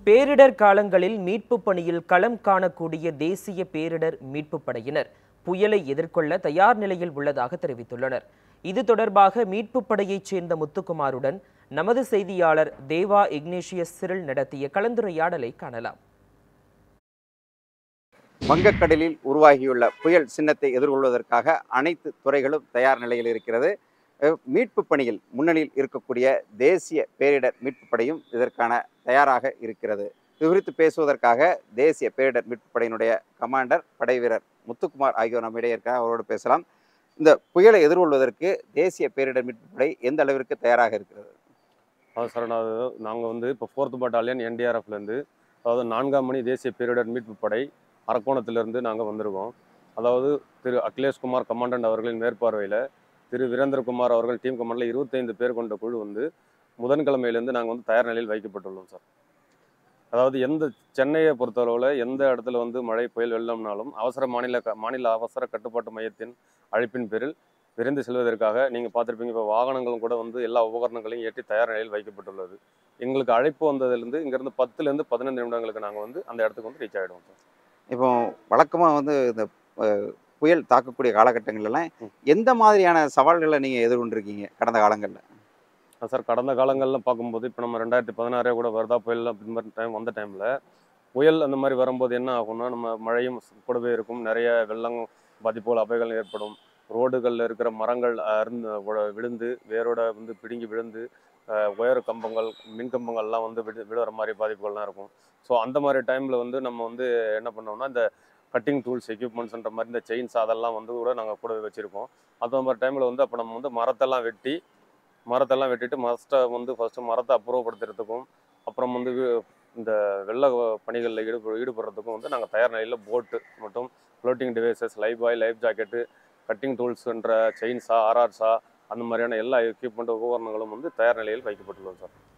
பேரிடர் காலங்களில் மீட்பு பணியில் களம் காணக்கூடிய தேசிய பேரிடர் மீட்பு படையினர் புயலை எதிர்கொள்ள தயார் நிலையில் உள்ளதாக தெரிவித்துள்ளனர் இது தொடர்பாக மீட்பு படையைச் சேர்ந்த முத்துக்குமாருடன் நமது செய்தியாளர் தேவா இக்னேஷியஸ் சிறில் நடத்திய கலந்துரையாடலை காணலாம் வங்கக்கடலில் உருவாகியுள்ள புயல் சின்னத்தை எதிர்கொள்வதற்காக அனைத்து துறைகளும் தயார் நிலையில் இருக்கிறது அஹ் மீட்பு பணியில் முன்னணியில் இருக்கக்கூடிய தேசிய பேரிடர் மீட்பு படையும் இதற்கான தயாராக இருக்கிறது இது குறித்து பேசுவதற்காக தேசிய பேரிடர் மீட்பு படையினுடைய கமாண்டர் படை வீரர் முத்துக்குமார் ஆகியோர் நம்மிடையே இருக்காங்க அவரோடு பேசலாம் இந்த புயலை எதிர்கொள்வதற்கு தேசிய பேரிடர் மீட்பு படை எந்த அளவிற்கு தயாராக இருக்கிறது அதாவது சரணாவது நாங்கள் வந்து இப்போ ஃபோர்த் பட்டாலியன் என்டிஆர்எஃப்லேருந்து அதாவது நான்காம் மணி தேசிய பேரிடர் மீட்பு படை அரக்கோணத்திலிருந்து நாங்கள் வந்திருக்கோம் அதாவது திரு அகிலேஷ் குமார் கமாண்டன்ட் அவர்களின் மேற்பார்வையில் திரு வீரேந்திரகுமார் அவர்கள் டீம் கமாண்டில் இருபத்தைந்து பேர் கொண்ட குழு வந்து புதன்கிழமையிலேருந்து நாங்கள் வந்து தயார் நிலையில் வைக்கப்பட்டுள்ளோம் சார் அதாவது எந்த சென்னையை பொறுத்தளவில் எந்த இடத்துல வந்து மழை புயல் வெள்ளம்னாலும் அவசர மாநில க- மாநில அவசர கட்டுப்பாட்டு மையத்தின் அழைப்பின் பேரில் விரைந்து செல்வதற்காக நீங்கள் பார்த்துருப்பீங்க இப்போ வாகனங்களும் கூட வந்து எல்லா உபகரணங்களையும் ஏற்றி தயார் நிலையில் வைக்கப்பட்டுள்ளது எங்களுக்கு அழைப்பு வந்ததுலேருந்து இங்கேருந்து பத்துலேருந்து பதினைந்து நிமிடங்களுக்கு நாங்கள் வந்து அந்த இடத்துக்கு வந்து ரீச் ஆகிடுவோம் சார் இப்போ வழக்கமாக வந்து இந்த அஹ், புயல் தாக்கக்கூடிய காலகட்டங்கள்லாம் ம். எந்த மாதிரியான சவால்களை நீங்கள் எதிர்கொண்டிருக்கீங்க கடந்த காலங்களில் ஆ, சார் கடந்த காலங்களில் பார்க்கும்போது இப்போ நம்ம ரெண்டாயிரத்தி பதினாறே கூட வருதா புயல்லாம் இந்த மாதிரி டைம் வந்த டைமில் புயல் அந்த மாதிரி வரும்போது என்ன ஆகும்னா நம்ம மழையும் கூடவே இருக்கும் நிறைய வெள்ளம் பாதிப்புகள் அபாயங்கள் ஏற்படும் ரோடுகளில் இருக்கிற மரங்கள் அருந்து உட- விழுந்து வேரோட வந்து பிடுங்கி விழுந்து அஹ், உயர் கம்பங்கள் மின் கம்பங்கள்லாம் வந்து விடு விழுற மாதிரி பாதிப்புகள்லாம் இருக்கும் ஸோ அந்த மாதிரி டைமில் வந்து நம்ம வந்து என்ன பண்ணோம்னா இந்த கட்டிங் டூல்ஸ் எக்யூப்மெண்ட்ஸ்ன்ற மாதிரி இந்த செயின்ஸ் அதெல்லாம் வந்து கூட நாங்கள் கூடவே வச்சுருக்கோம் அந்த மாதிரி டைமில் வந்து அப்போ நம்ம வந்து மரத்தெல்லாம் வெட்டி மரத்தெல்லாம் வெட்டிட்டு மஸ்ட்டை வந்து ஃபஸ்ட்டு மரத்தை அப்புறப்படுத்துறதுக்கும் அப்புறம் வந்து வி- இந்த வெள்ள பணிகளில் ஈடுப ஈடுபடுறதுக்கும் வந்து நாங்கள் தயார் நிலையில் போட்டு மற்றும் floating devices life buoy life jacket cutting டூல்ஸ்ன்ற செயின்ஸா ஆர்ஆர்ஸா அந்த மாதிரியான எல்லா எக்யூப்மெண்ட் உபகரணங்களும் வந்து தயார் நிலையில் வைக்கப்பட்டுள்ளோம் சார்